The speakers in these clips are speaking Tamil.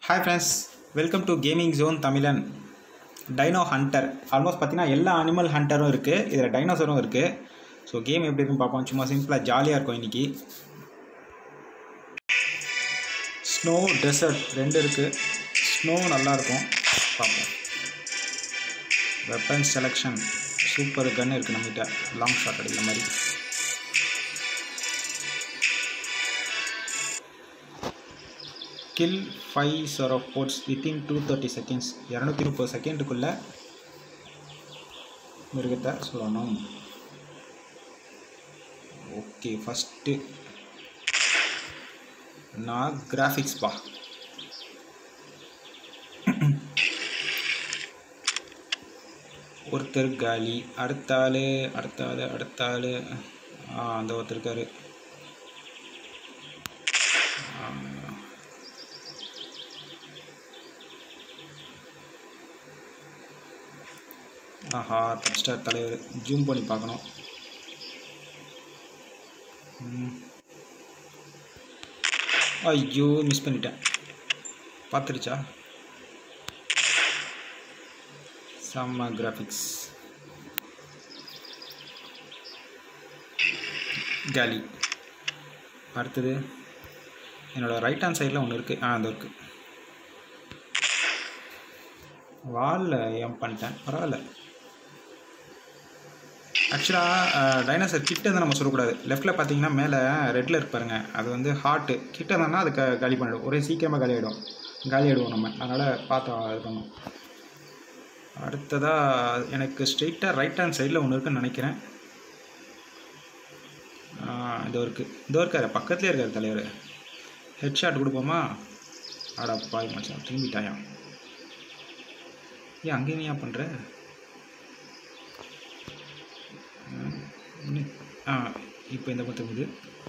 Hi friends welcome to gaming zone Tamizhan dino hunter almost பார்த்தீங்கன்னா எல்லா அனிமல் ஹண்டரும் இருக்குது இதில் டைனோசரும் இருக்குது ஸோ கேம் எப்படி இருக்குன்னு பார்ப்போம் சும்மா சிம்பிளாக ஜாலியாக இருக்கும் இன்றைக்கி ஸ்னோ டெசர்ட் ரெண்டு இருக்குது ஸ்னோ நல்லாயிருக்கும் பார்ப்போம் வெப்பன் செலெக்ஷன் சூப்பர் கன் இருக்குது நம்மகிட்ட லாங் ஷாட் அடிக்கிற மாதிரி கில் ஃபைவ் சர் ஆஃப் போர்ட்ஸ் வித்தின் டூ தேர்ட்டி செகண்ட்ஸ் இரநூத்தி முப்பது செகண்டுக்குள்ளே மிருகத்தை சொல்லணும் ஓகே ஃபஸ்ட்டு நான் கிராஃபிக்ஸ் பா ஒருத்தர் காலி அடுத்த ஆள் அடுத்த ஆள் அடுத்த ஆள் ஆ அந்த ஒருத்தர் இருக்காரு ஆஹா தப்ஸ்டார் தலைவர் ஜூம் பண்ணி பார்க்கணும் ம். ஐயோ மிஸ் பண்ணிட்டேன் பார்த்துருச்சா செம்ம கிராஃபிக்ஸ் காலி அடுத்தது என்னோடய ரைட் ஹேண்ட் சைடில் ஒன்று இருக்குது ஆ அது இருக்குது வாலில் ஏன் பண்ணிட்டேன் பரவாயில்ல ஆக்சுவலாக டைனோசர் கிட்ட தான் நம்ம சொல்லக்கூடாது லெஃப்ட்டில் பார்த்தீங்கன்னா மேலே ரெட்டில் இருப்பாருங்க அது வந்து ஹார்ட்டு கிட்ட தானே அது க காலி பண்ணிடும் ஒரே சீக்கிரமாக காலி ஆகிடும் காலி ஆகிடுவோம் நம்ம அதனால் பார்த்து இது பண்ணணும் அடுத்ததாக எனக்கு ஸ்ட்ரெயிட்டாக ரைட் ஹேண்ட் சைடில் ஒன்று இருக்குன்னு நினைக்கிறேன் இதோ இருக்குது இதோ இருக்காரு பக்கத்துலேயே இருக்கார் தலைவர் ஹெட் ஷாட் கொடுப்போமா ஆடா பாய் மச்சான் திரும்பிட்டாயா ஏன் அங்கே நீ ஏன் பண்ணுற ஆ இப்போ இந்த பக்கம் திரும்புது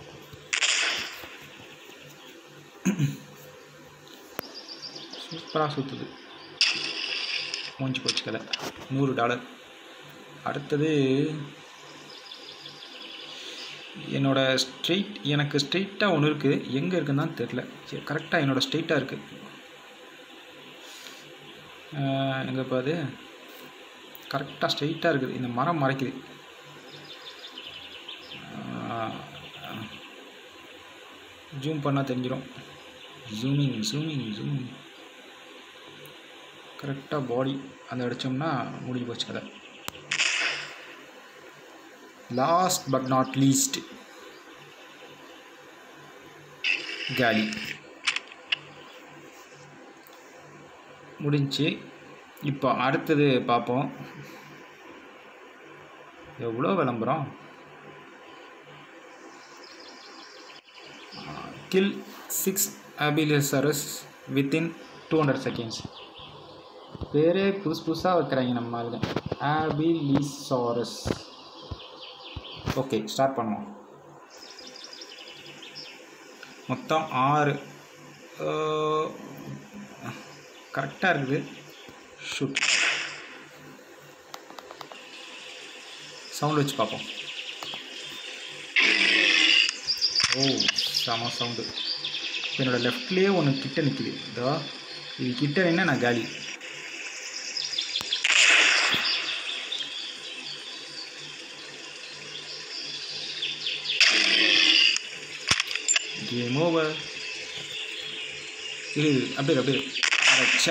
சூப்பராக சுற்றுது மூஞ்சி போச்சு கதை நூறு டாலர் அடுத்தது என்னோட ஸ்ட்ரெயிட் எனக்கு ஸ்ட்ரெயிட்டாக ஒன்று இருக்குது எங்கே இருக்குன்னு தான் தெரில சரி கரெக்டாக என்னோடய ஸ்ட்ரெயிட்டாக இருக்குது எங்கே இப்போ அது கரெக்டாக ஸ்ட்ரெயிட்டாக இருக்குது இந்த மரம் மறைக்குது ஜூம் பண்ணால் தெரிஞ்சிடும் ஜூமிங் ஜூமிங் ஜூமிங் கரெக்டாக பாடி அந்த அடித்தோம்னா முடிஞ்சு போச்சு கதை லாஸ்ட் பட் நாட் லீஸ்ட் காலி முடிஞ்சு இப்போ அடுத்தது பார்ப்போம் எவ்வளோ விளம்பரம் கில் சிக்ஸ் அபிலிசரஸ் வித்தின் டூ ஹண்ட்ரட் செகண்ட்ஸ் பேரே புதுசு புதுசாக வைக்கிறாங்க நம்ம ஆளுங்க ஆபிலிசாரஸ் ஓகே ஸ்டார்ட் பண்ணுவோம் மொத்தம் ஆறு கரெக்டாக இருக்குது ஷூட் சவுண்ட் வச்சு பார்ப்போம் ஓ செம சவுண்டு என்னோடய லெஃப்ட்லேயே ஒன்று கிட்ட நிற்கிது இதோ இது கிட்ட நின்னா நான் காலி கேம் ஓவர் இரு இரு, அப்படியே இரு, அப்படியே இரு. அடச்சே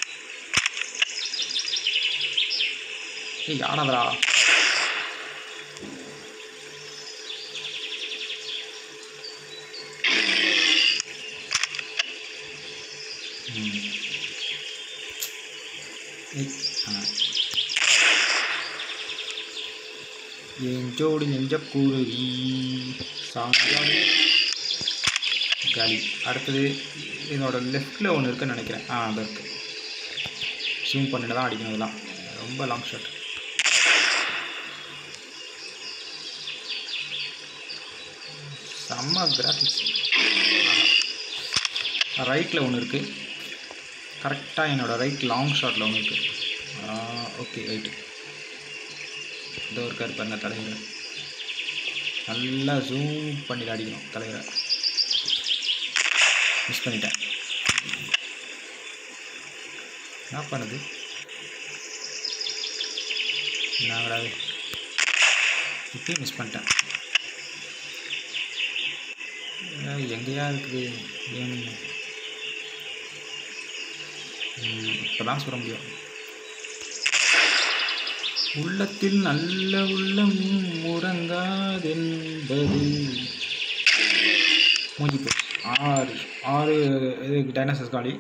ஏய் ஆடாதடா ம். ஏய், ஆ. என் ஜோடி நெஞ்ச குருவி சாங்கான காலி அடுத்தது என்னோட லெஃப்டில் ஒன்று இருக்குன்னு நினைக்கிறேன் ஆ அது இருக்குது ஜூம் பண்ணிட்டு தான் அடிக்கணும் இதெல்லாம் ரொம்ப லாங் ஷாட் செம்ம கிராஃபிக்ஸ் ரைட்டில் ஒன்று இருக்குது கரெக்டாக என்னோடய ரைட் லாங் ஷாட்டில் ஒன்று இருக்குது ஓகே ரைட்டு இதோ இருக்கார் பாருங்க தலைவர் நல்லா ஜூம் பண்ணி அடிக்கணும் தலைவரை மிஸ் பண்ணிட்டேன் என்ன பண்ணுது என்னங்கடா இது? இப்பயும் மிஸ் பண்ணிட்டேன் ஏய், எங்கேயா இருக்குது ஏனுங்க இப்போ தான் சொல்ல முடியும் உள்ளத்தில் நல்ல உள்ளம் முறங்காதென்பது மூஞ்சி போச்சு ஆறு ஆறு இது டைனோசர்ஸ் காலி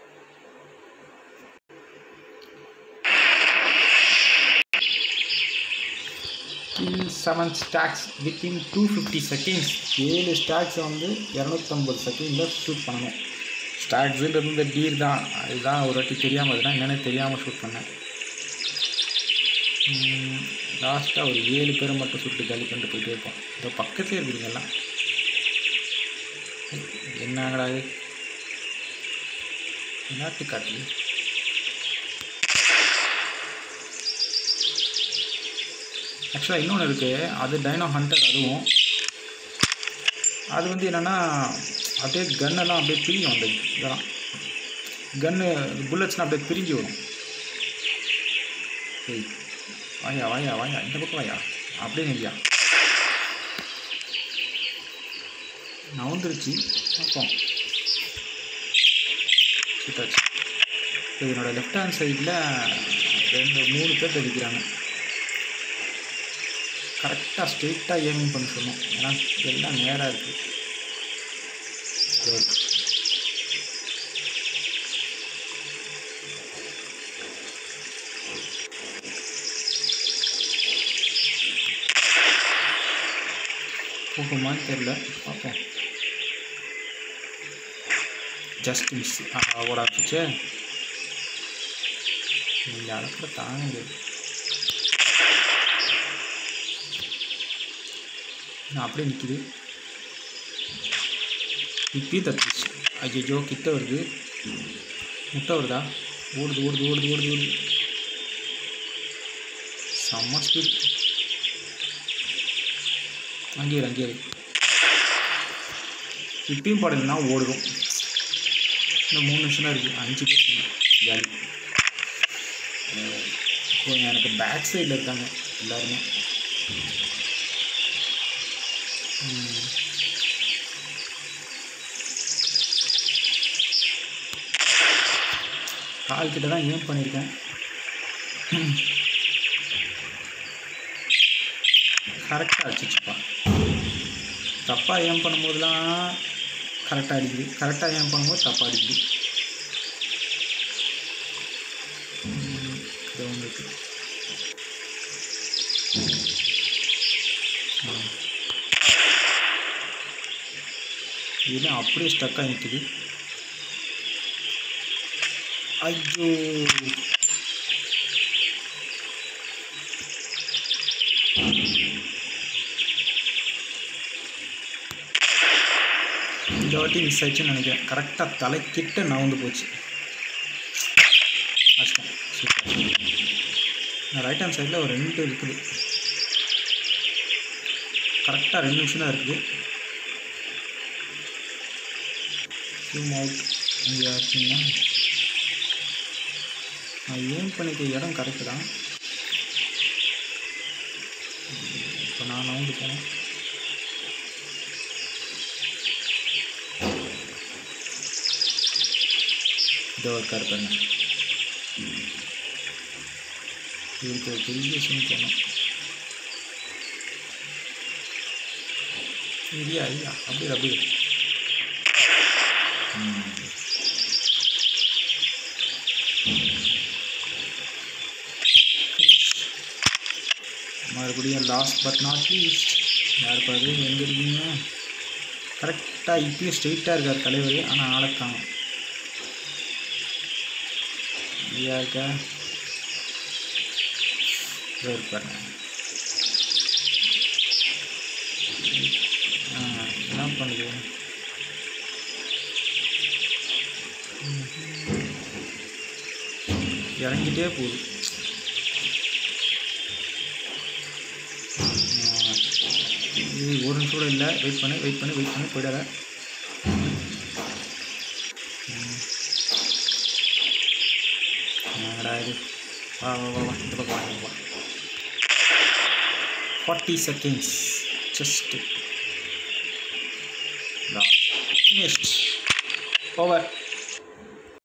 kill seven stags within two fifty seconds ஏழு ஸ்டாக்ஸை வந்து இரநூத்தம்பது செகண்டில் ஷூட் பண்ணணும் ஸ்டாக்ஸுன்றது இந்த டீர் தான் அதுதான் ஒரு வாட்டி தெரியாமல் அதுதான் என்னென்னு தெரியாமல் ஷூட் பண்ணேன் லாஸ்ட்டாக ஒரு ஏழு பேரை மட்டும் சுட்டு காலி பண்ணிட்டு போயிட்டே இருப்போம் இதோ பக்கத்துலேயே இருக்குதுங்க எல்லாம் என்னங்கடா இது நாட்டு காட்டு ஆக்சுவலாக இன்னொன்று இருக்குது அது டைனோ ஹண்டர் அதுவும் அது வந்து என்னென்னா அப்படியே கன்னெல்லாம் அப்படியே பிரியும் அந்த இதெல்லாம் கன்னு புல்லட்ஸ்லாம் அப்படியே பிரிஞ்சு வரும் சரி வாயா வாயா வாயா இந்த பக்கம் வாயா அப்படியே நில்லையா நவுந்துருச்சு பார்ப்போம் சுட்டாச்சு இப்போ என்னோடய லெஃப்ட் ஹேண்ட் சைடில் ரெண்டு மூணு பேர் அடிக்கிறாங்க கரெக்டாக ஸ்ட்ரெயிட்டாக ஏமிங் பண்ண சொன்னோம் ஏன்னா எல்லாம் நேராக இருக்குது போகுமான்னு தெரில பார்ப்போம் ஜஸ்ட் மிஸ் ஓட ஆரம்பிச்சு நீங்கள் அளப்புல தாங்க முடியாது நான் அப்படியே நிற்கிது இப்பயும் தத்துச்சு ஐயோ கிட்ட வருது முட்டை வருதா ஓடுது ஓடுது ஓடுது ஓடுது ஓடுது செம்ம ஸ்பீட் அங்கேயே இரு, அங்கேயே இரு. இப்பயும் படலைன்னா ஓடுறோம் இன்னும் மூணு நிமிஷம் தான் இருக்குது அஞ்சு பேர் சொன்னேன் ஜாலி இப்போ எனக்கு பேக் சைடில் இருக்காங்க எல்லாருமே ம். கால் கிட்ட தான் ஏம் பண்ணியிருக்கேன் கரெக்டாக அடிச்சிச்சுப்பா தப்பாக ஏம் பண்ணும்போதெல்லாம் கரெக்டாக அடிக்குது கரெக்டாக ஏம் பண்ணும்போது தப்பாக அடிக்குது ம், இது ஒன்று இருக்கு ஆ. இது அப்படியே ஸ்டக்காக நிற்குது ஐயோ இந்த வாட்டி மிஸ் ஆயிடுச்சுன்னு நினைக்கிறேன் கரெக்டாக தலைக்கிட்ட நவுந்து போச்சு கஷ்டம் சூப்பர் நான் ரைட் ஹேண்ட் சைடில் ஒரு ரெண்டு இருக்குது கரெக்டாக ரெண்டு நிமிஷம் தான் இருக்குது ஜூம் அவுட் இங்கே ஆச்சுன்னா நான் ஏம் பண்ணிக்க இடம் கரெக்டு தான் இப்போ நான் நவுந்து போனேன் இதோ இருக்கார் பாருங்க இவருக்கு ஒரு பெரிய சீன் போனோம் ஐயா ஐயா அப்படியே அப்படியே ம். மறுபடியும் லாஸ்ட் பட் நாட் லீஸ்ட் யார் பாரு எங்கே இருக்கீங்க கரெக்டாக இப்பயும் ஸ்ட்ரெயிட்டாக இருக்கார் தலைவர் ஆனால் ஆளக்காங்க ஐயா இருக்கா இதோ இருப்பார் ஆ என்ன பண்ணுது இறங்கிட்டே போகுது ஆ, இது ஒரு நிமிஷம் கூட இல்லை வெயிட் பண்ணு வெயிட் பண்ணு வெயிட் பண்ணு போயிடாத ம். என்னடா இது வா வா வா வா இந்த பக்கம் வா இந்த பக்கம் வா forty seconds just finished over